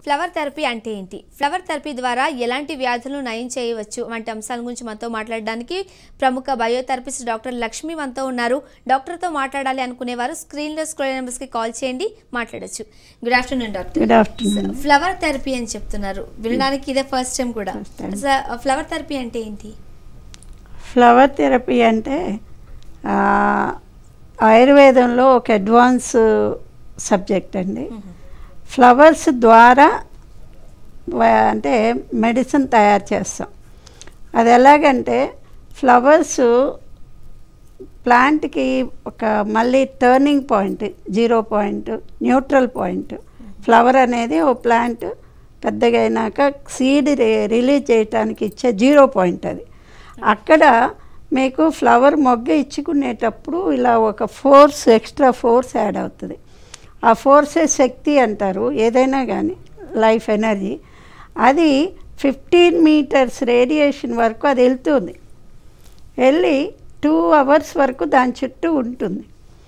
Flower therapy అంటే ఏంటి flower therapy ద్వారా ఎలాంటి వ్యాధులను నయం చేయవచ్చు వంటి అంశాల గురించి మనతో మాట్లాడడానికి ప్రముఖ బయోథెరపిస్ట్ డాక్టర్ లక్ష్మి మనతో ఉన్నారు డాక్టర్తో మాట్లాడాలి అనుకునేవారు స్క్రీన్లో స్క్రోల్ నెంబర్స్కి కాల్ చేయండి మాట్లాడొచ్చు good afternoon doctor good afternoon flower therapy అని చెప్తున్నారు వినడానికి ఇదే ఫస్ట్ టైం కూడా First time. అసలు ఫ్లవర్ థెరపీ అంటే ఏంటి ఫ్లవర్ థెరపీ అంటే ఆ, ఆయుర్వేదంలో ఒక అడ్వాన్స్ సబ్జెక్ట్ అండి ఫ్లవర్స్ ద్వారా వ- అంటే మెడిసిన్ తయారు చేస్తాం అది ఎలాగంటే ఫ్లవర్స్ ప్లాంట్కి ఒక మళ్ళీ turning point zero point neutral point flower అనేది ఓ ప్లాంట్ పెద్దగా అయినాక సీడ్ రిలీజ్ చేయటానికి ఇచ్చే జీరో పాయింట్ అది అక్కడ మీకు ఫ్లవర్ మొగ్గ ఇచ్చుకునేటప్పుడు ఇలా ఒక ఫోర్స్ ఎక్స్ట్రా ఫోర్స్ యాడ్ అవుతుంది ఆ ఫోర్సే శక్తి అంటారు ఏదైనా కానీ లైఫ్ ఎనర్జీ అది ఫిఫ్టీన్ మీటర్స్ రేడియేషన్ వరకు అది వెళ్తుంది వెళ్ళి టూ అవర్స్ వరకు దాని చుట్టూ ఉంటుంది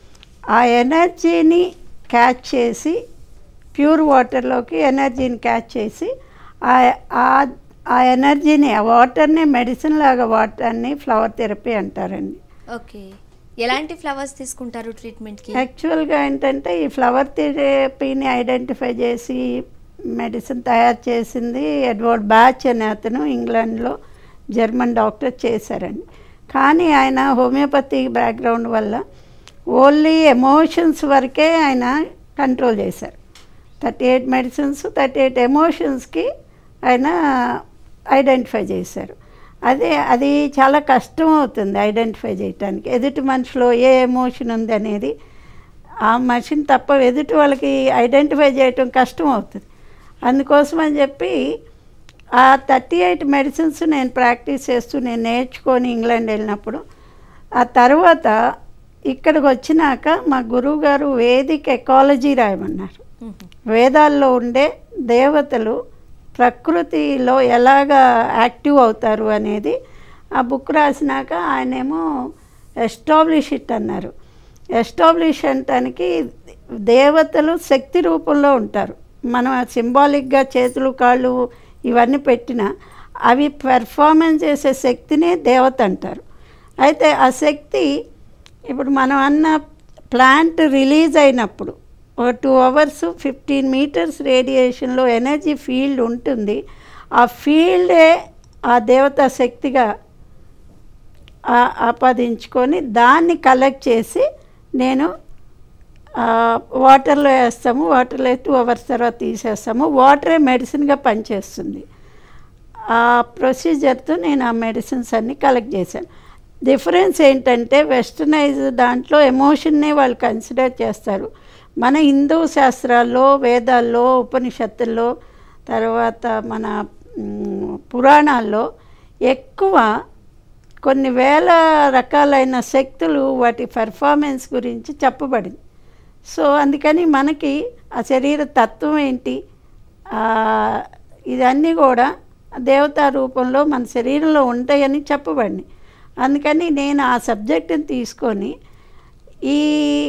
ఆ ఎనర్జీని క్యాచ్ చేసి ప్యూర్ వాటర్లోకి ఎనర్జీని క్యాచ్ చేసి ఆ- ఆ- ఆ ఎనర్జీని ఆ వాటర్ని మెడిసిన్ లాగా వాటర్ని ఫ్లవర్ థెరపీ అంటారండి ఓకే ఎలాంటి ఫ్లవర్స్ తీసుకుంటారు ట్రీట్మెంట్కి యాక్చువల్గా ఏంటంటే ఈ ఫ్లవర్ థెరపీని ఐడెంటిఫై చేసి మెడిసిన్ తయారు చేసింది ఎడ్వర్డ్ బ్యాచ్ అనే అతను ఇంగ్లాండ్లో జర్మన్ డాక్టర్ చేశారండి కానీ ఆయన హోమియోపతి బ్యాక్గ్రౌండ్ వల్ల ఓన్లీ ఎమోషన్స్ వరకే ఆయన కంట్రోల్ చేశారు thirty eight medicines thirty eight ఎమోషన్స్కి ఆయన ఐడెంటిఫై చేశారు అదే అది చాలా కష్టం అవుతుంది ఐడెంటిఫై చేయటానికి ఎదుటి మనిషిలో ఏ ఎమోషన్ ఉంది అనేది ఆ మనిషిని తప్ప ఎదుటి వాళ్ళకి ఐడెంటిఫై చేయటం కష్టం అవుతుంది అందుకోసం అని చెప్పి ఆ థర్టీ ఎయిట్ మెడిసిన్స్ నేను ప్రాక్టీస్ చేస్తూ నేను నేర్చుకొని ఇంగ్లాండ్ వెళ్ళినప్పుడు ఆ తర్వాత ఇక్కడికి వచ్చినాక మా గురువు గారు వేదిక ఎకాలజీ రాయమన్నారు వేదాల్లో ఉండే దేవతలు ప్రకృతిలో ఎలాగా యాక్టివ్ అవుతారు అనేది ఆ బుక్ రాసినాక ఆయనేమో ఎస్టాబ్లిష్ ఇట్ అన్నారు ఎస్టాబ్లిష్ అంటానికి దేవతలు శక్తి రూపంలో ఉంటారు మనం సింబాలిక్గా చేతులు కాళ్ళు ఇవన్నీ పెట్టినా అవి పెర్ఫార్మెన్స్ చేసే శక్తినే దేవత అంటారు అయితే ఆ శక్తి ఇప్పుడు మనం అన్న ప్లాంట్ రిలీజ్ అయినప్పుడు ఒక టూ అవర్స్ ఫిఫ్టీన్ మీటర్స్ రేడియేషన్లో ఎనర్జీ ఫీల్డ్ ఉంటుంది ఆ ఫీల్డే ఆ దేవతా శక్తిగా ఆ- ఆపాదించుకొని దాన్ని కలెక్ట్ చేసి నేను ఆ, వాటర్లో వేస్తాము వాటర్లో టూ అవర్స్ తర్వాత తీసేస్తాము వాటరే మెడిసిన్గా పనిచేస్తుంది ఆ ప్రొసీజర్తో నేను ఆ మెడిసిన్స్ అన్ని కలెక్ట్ చేశాను డిఫరెన్స్ ఏంటంటే వెస్టర్నైజ్ దాంట్లో ఎమోషన్నే వాళ్ళు కన్సిడర్ చేస్తారు మన హిందూ శాస్త్రాల్లో వేదాల్లో ఉపనిషత్తుల్లో తర్వాత మన మ్, పురాణాల్లో ఎక్కువ కొన్ని వేల రకాలైన శక్తులు వాటి పెర్ఫార్మెన్స్ గురించి చెప్పబడింది సో అందుకని మనకి ఆ శరీర తత్వం ఏంటి ఆ, ఇదన్నీ కూడా దేవతా రూపంలో మన శరీరంలో ఉంటాయని చెప్పబడింది అందుకని నేను ఆ సబ్జెక్టుని తీసుకొని ఈ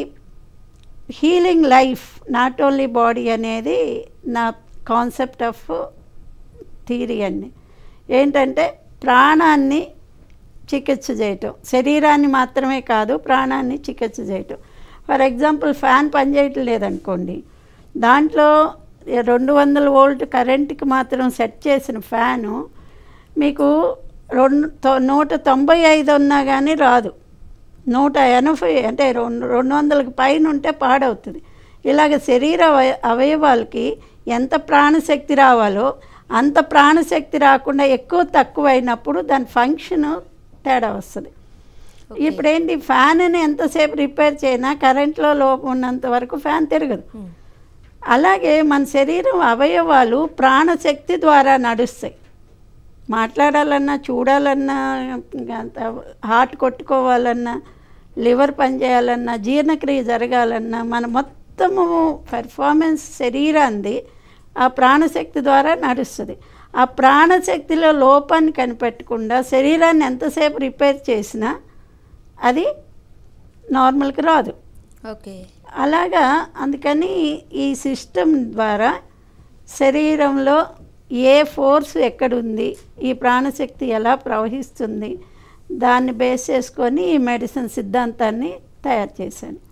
healing life not only body అనేది నా కాన్సెప్ట్ ఆఫ్ థీరీ అండి ఏంటంటే ప్రాణాన్ని చికిత్స చేయటం శరీరాన్ని మాత్రమే కాదు ప్రాణాన్ని చికిత్స చేయటం ఫర్ ఎగ్జాంపుల్ ఫ్యాన్ పనిచేయటం లేదనుకోండి దాంట్లో రెండు వందల వోల్ట్ కరెంట్కి మాత్రం సెట్ చేసిన ఫ్యాను మీకు రెండు తొ- నూట తొంభై ఐదు ఉన్నా కానీ రాదు నూట ఎనభై అంటే రెండు రెండు వందలకు పైన ఉంటే పాడవుతుంది ఇలాగ శరీర అవయ- అవయవాలకి ఎంత ప్రాణశక్తి రావాలో అంత ప్రాణశక్తి రాకుండా ఎక్కువ తక్కువ అయినప్పుడు దాని ఫంక్షన్ తేడా వస్తుంది Okay. ఇప్పుడు ఏంటి ఫ్యాన్ అని ఎంతసేపు రిపేర్ చేయనా కరెంట్లో లోపం ఉన్నంత వరకు ఫ్యాన్ తిరగదు అలాగే మన శరీరం అవయవాలు ప్రాణశక్తి ద్వారా నడుస్తాయి మాట్లాడాలన్నా చూడాలన్నా అంత హార్ట్ కొట్టుకోవాలన్నా లివర్ పనిచేయాలన్నా జీర్ణక్రియ జరగాలన్నా మన మొత్తము పెర్ఫార్మెన్స్ శరీరాన్ని ఆ ప్రాణశక్తి ద్వారా నడుస్తుంది ఆ ప్రాణశక్తిలో లోపాన్ని కనిపెట్టకుండా శరీరాన్ని ఎంతసేపు రిపేర్ చేసినా అది నార్మల్కి రాదు ఓకే అలాగా అందుకని ఈ సిస్టమ్ ద్వారా శరీరంలో ఏ ఫోర్స్ ఎక్కడుంది ఈ ప్రాణశక్తి ఎలా ప్రవహిస్తుంది దాన్ని బేస్ చేసుకొని ఈ మెడిసిన్ సిద్ధాంతాన్ని తయారు చేశాను